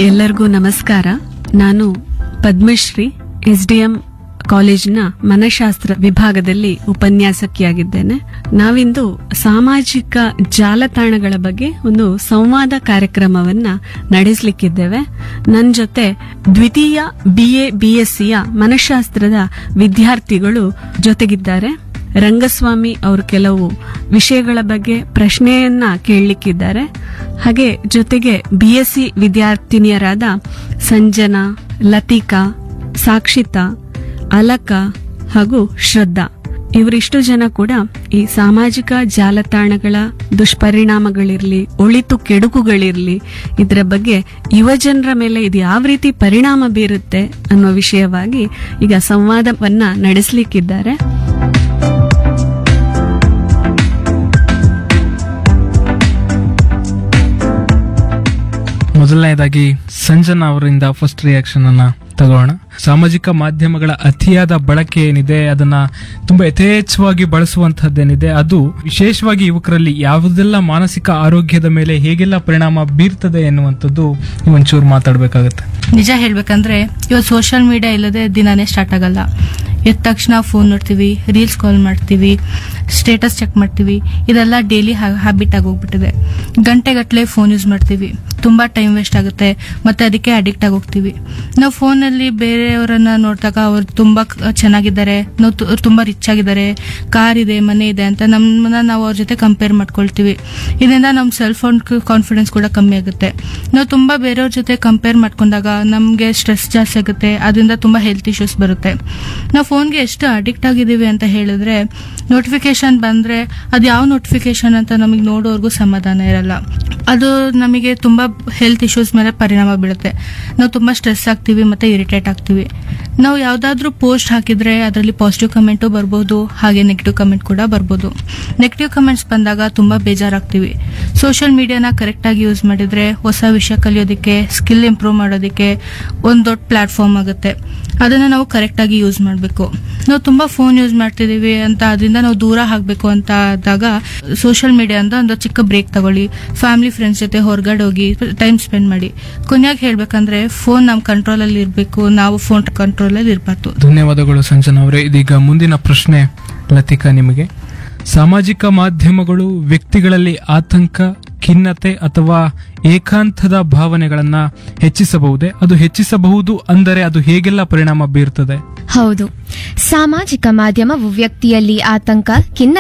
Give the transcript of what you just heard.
ಎಲ್ಲರಿಗೂ ನಮಸ್ಕಾರ ನಾನು ಪದ್ಮಶ್ರೀ ಎಸ್ಡಿಎಂ ಕಾಲೇಜಿನ ಮನಃಶಾಸ್ತ್ರ ವಿಭಾಗದಲ್ಲಿ ಉಪನ್ಯಾಸಕಿಯಾಗಿದ್ದೇನೆ ನಾವಿಂದು ಸಾಮಾಜಿಕ ಜಾಲತಾಣಗಳ ಬಗ್ಗೆ ಒಂದು ಸಂವಾದ ಕಾರ್ಯಕ್ರಮವನ್ನ ನಡೆಸಲಿಕ್ಕಿದ್ದೇವೆ ನನ್ನ ಜೊತೆ ದ್ವಿತೀಯ ಬಿಎ ಬಿಎಸ್ಸಿಯ ಮನಃಶಾಸ್ತ್ರದ ವಿದ್ಯಾರ್ಥಿಗಳು ಜೊತೆಗಿದ್ದಾರೆ ರಂಗಸ್ವಾಮಿ ಅವರು ಕೆಲವು ವಿಷಯಗಳ ಬಗ್ಗೆ ಪ್ರಶ್ನೆಯನ್ನ ಕೇಳಲಿಕ್ಕಿದ್ದಾರೆ ಹಾಗೆ ಜೊತೆಗೆ ಬಿಎಸ್ಸಿ ವಿದ್ಯಾರ್ಥಿನಿಯರಾದ ಸಂಜನಾ ಲತಿಕಾ ಸಾಕ್ಷಿತಾ ಅಲಕ ಹಾಗೂ ಶ್ರದ್ಧಾ ಇವರಿಷ್ಟು ಜನ ಕೂಡ ಈ ಸಾಮಾಜಿಕ ಜಾಲತಾಣಗಳ ದುಷ್ಪರಿಣಾಮಗಳಿರ್ಲಿ ಒಳಿತು ಕೆಡುಕುಗಳಿರ್ಲಿ ಇದರ ಬಗ್ಗೆ ಯುವಜನರ ಮೇಲೆ ಇದು ಯಾವ ರೀತಿ ಪರಿಣಾಮ ಬೀರುತ್ತೆ ಅನ್ನೋ ವಿಷಯವಾಗಿ ಈಗ ಸಂವಾದವನ್ನ ನಡೆಸಲಿಕ್ಕಿದ್ದಾರೆ ಮೊದಲನೇದಾಗಿ ಸಂಜನಾ ಅವರಿಂದ ಫಸ್ಟ್ ರಿಯಾಕ್ಷನ್ ಅನ್ನ ತಗೋಣ ಸಾಮಾಜಿಕ ಮಾಧ್ಯಮಗಳ ಅತಿಯಾದ ಬಳಕೆ ಏನಿದೆ ಅದನ್ನ ತುಂಬಾ ಯಥೇಚ್ಛವಾಗಿ ಬಳಸುವಂತಹದ್ದೇನಿದೆ ಅದು ವಿಶೇಷವಾಗಿ ಯುವಕರಲ್ಲಿ ಯಾವುದೆಲ್ಲ ಮಾನಸಿಕ ಆರೋಗ್ಯದ ಮೇಲೆ ಹೇಗೆಲ್ಲ ಪರಿಣಾಮ ಬೀರ್ತದೆ ಎನ್ನುವಂಥದ್ದು ನೀವು ಒಂಚೂರು ಮಾತಾಡ್ಬೇಕಾಗತ್ತೆ ನಿಜ ಹೇಳ್ಬೇಕಂದ್ರೆ ಇವತ್ತು ಸೋಷಿಯಲ್ ಮೀಡಿಯಾ ಇಲ್ಲದೆ ದಿನಾನೇ ಸ್ಟಾರ್ಟ್ ಆಗಲ್ಲ ಎದ್ದ ತಕ್ಷಣ ಫೋನ್ ನೋಡ್ತೀವಿ ರೀಲ್ಸ್ ಕಾಲ್ ಮಾಡ್ತೀವಿ ಸ್ಟೇಟಸ್ ಚೆಕ್ ಮಾಡ್ತೀವಿ ಇದೆಲ್ಲ ಡೈಲಿ ಹ್ಯಾಬಿಟ್ ಆಗಿ ಹೋಗ್ಬಿಟ್ಟಿದೆ ಗಂಟೆಗಟ್ಟಲೆ ಫೋನ್ ಯೂಸ್ ಮಾಡ್ತೀವಿ ತುಂಬಾ ಟೈಮ್ ವೇಸ್ಟ್ ಆಗುತ್ತೆ ಮತ್ತೆ ಅದಕ್ಕೆ ಅಡಿಕ್ಟ್ ಆಗಿ ಹೋಗ್ತೀವಿ ನಾವು ಫೋನಲ್ಲಿ ಬೇರೆಯವರನ್ನ ನೋಡಿದಾಗ ಅವ್ರು ತುಂಬಾ ಕ- ಚೆನ್ನಾಗಿದ್ದಾರೆ ನಾವು ತು- ತುಂಬಾ ರಿಚ್ ಆಗಿದ್ದಾರೆ ಕಾರ್ ಇದೆ ಮನೆ ಇದೆ ಅಂತ ನಮ್ಮನ್ನ ನಾವು ಅವ್ರ ಜೊತೆ ಕಂಪೇರ್ ಮಾಡ್ಕೊಳ್ತೀವಿ ಇದರಿಂದ ನಮ್ಮ ಸೆಲ್ಫ್ ಕಾನ್ಫಿಡೆನ್ಸ್ ಕೂಡ ಕಮ್ಮಿ ಆಗುತ್ತೆ ನಾವು ತುಂಬಾ ಬೇರೆಯವ್ರ ಜೊತೆ ಕಂಪೇರ್ ಮಾಡ್ಕೊಂಡಾಗ ನಮಗೆ ಸ್ಟ್ರೆಸ್ ಜಾಸ್ತಿ ಆಗುತ್ತೆ ಅದರಿಂದ ತುಂಬಾ ಹೆಲ್ತ್ ಇಶ್ಯೂಸ್ ಬರುತ್ತೆ ನಾವು ಫೋನ್ಗೆ ಎಷ್ಟು ಅಡಿಕ್ಟ್ ಆಗಿದ್ದೀವಿ ಅಂತ ಹೇಳಿದ್ರೆ ನೋಟಿಫಿಕೇಶನ್ ಬಂದ್ರೆ ಅದು ಯಾವ ನೋಟಿಫಿಕೇಶನ್ ಅಂತ ನಮಗೆ ನೋಡೋರ್ಗೂ ಸಮಾಧಾನ ಇರಲ್ಲ ಅದು ನಮಗೆ ತುಂಬಾ ಹೆಲ್ತ್ ಇಶ್ಯೂಸ್ ಮೇಲೆ ಪರಿಣಾಮ ಬೀಳುತ್ತೆ ನಾವು ತುಂಬಾ ಸ್ಟ್ರೆಸ್ ಆಗ್ತೀವಿ ಮತ್ತೆ ಇರಿಟೇಟ್ ಆಗ್ತೀವಿ ನಾವು ಯಾವ್ದಾದ್ರೂ ಪೋಸ್ಟ್ ಹಾಕಿದ್ರೆ ಅದರಲ್ಲಿ ಪಾಸಿಟಿವ್ ಕಮೆಂಟು ಬರ್ಬೋದು ಹಾಗೆ ನೆಗೆಟಿವ್ ಕಮೆಂಟ್ ಕೂಡ ಬರ್ಬೋದು ನೆಗೆಟಿವ್ ಕಮೆಂಟ್ಸ್ ಬಂದಾಗ ತುಂಬಾ ಬೇಜಾರಾಗ್ತೀವಿ ಸೋಷಿಯಲ್ ಮೀಡಿಯಾನ ಕರೆಕ್ಟ್ ಆಗಿ ಯೂಸ್ ಮಾಡಿದ್ರೆ ಹೊಸ ವಿಷಯ ಕಲಿಯೋದಕ್ಕೆ ಸ್ಕಿಲ್ ಇಂಪ್ರೂವ್ ಮಾಡೋದಕ್ಕೆ ಒಂದು ದೊಡ್ಡ ಪ್ಲಾಟ್ಫಾರ್ಮ್ ಆಗುತ್ತೆ ಅದನ್ನ ನಾವು ಕರೆಕ್ಟ್ ಆಗಿ ಯೂಸ್ ಮಾಡಬೇಕು ನಾವು ತುಂಬಾ ಫೋನ್ ಯೂಸ್ ಮಾಡ್ತಿದೀವಿ ಅಂತ ಅದರಿಂದ ನಾವು ದೂರ ಆಗಬೇಕು ಅಂತ ಆದಾಗ ಸೋಷಿಯಲ್ ಮೀಡಿಯಾ ಅಂತ ಒಂದು ಚಿಕ್ಕ ಬ್ರೇಕ್ ತಗೊಳ್ಳಿ ಫ್ಯಾಮಿಲಿ ಫ್ರೆಂಡ್ಸ್ ಜೊತೆ ಹೊರಗಡೆ ಹೋಗಿ ಟೈಮ್ ಸ್ಪೆಂಡ್ ಮಾಡಿ ಕೊನೆಯಾಗಿ ಹೇಳ್ಬೇಕಂದ್ರೆ ಫೋನ್ ನಮ್ಮ ಕಂಟ್ರೋಲ್ ಅಲ್ಲಿ ಇರಬೇಕು ನಾವು ಫೋನ್ ಕಂಟ್ರೋಲ್ ಅಲ್ಲಿ ಇರಬಾರ್ದು ಧನ್ಯವಾದಗಳು ಸಂಜನಾ ಅವರೇ ಇದೀಗ ಮುಂದಿನ ಪ್ರಶ್ನೆ ಲತಿಕಾ ನಿಮಗೆ ಸಾಮಾಜಿಕ ಮಾಧ್ಯಮಗಳು ವ್ಯಕ್ತಿಗಳಲ್ಲಿ ಆತಂಕ ಖಿನ್ನತೆ ಅಥವಾ ಏಕಾಂತದ ಭಾವನೆಗಳನ್ನ ಹೆಚ್ಚಿಸಬಹುದೇ ಅದು ಹೆಚ್ಚಿಸಬಹುದು ಅಂದರೆ ಅದು ಹೇಗೆಲ್ಲ ಪರಿಣಾಮ ಬೀರ್ತದೆ ಹೌದು ಸಾಮಾಜಿಕ ಮಾಧ್ಯಮವು ವ್ಯಕ್ತಿಯಲ್ಲಿ ಆತಂಕ ಖಿನ್ನ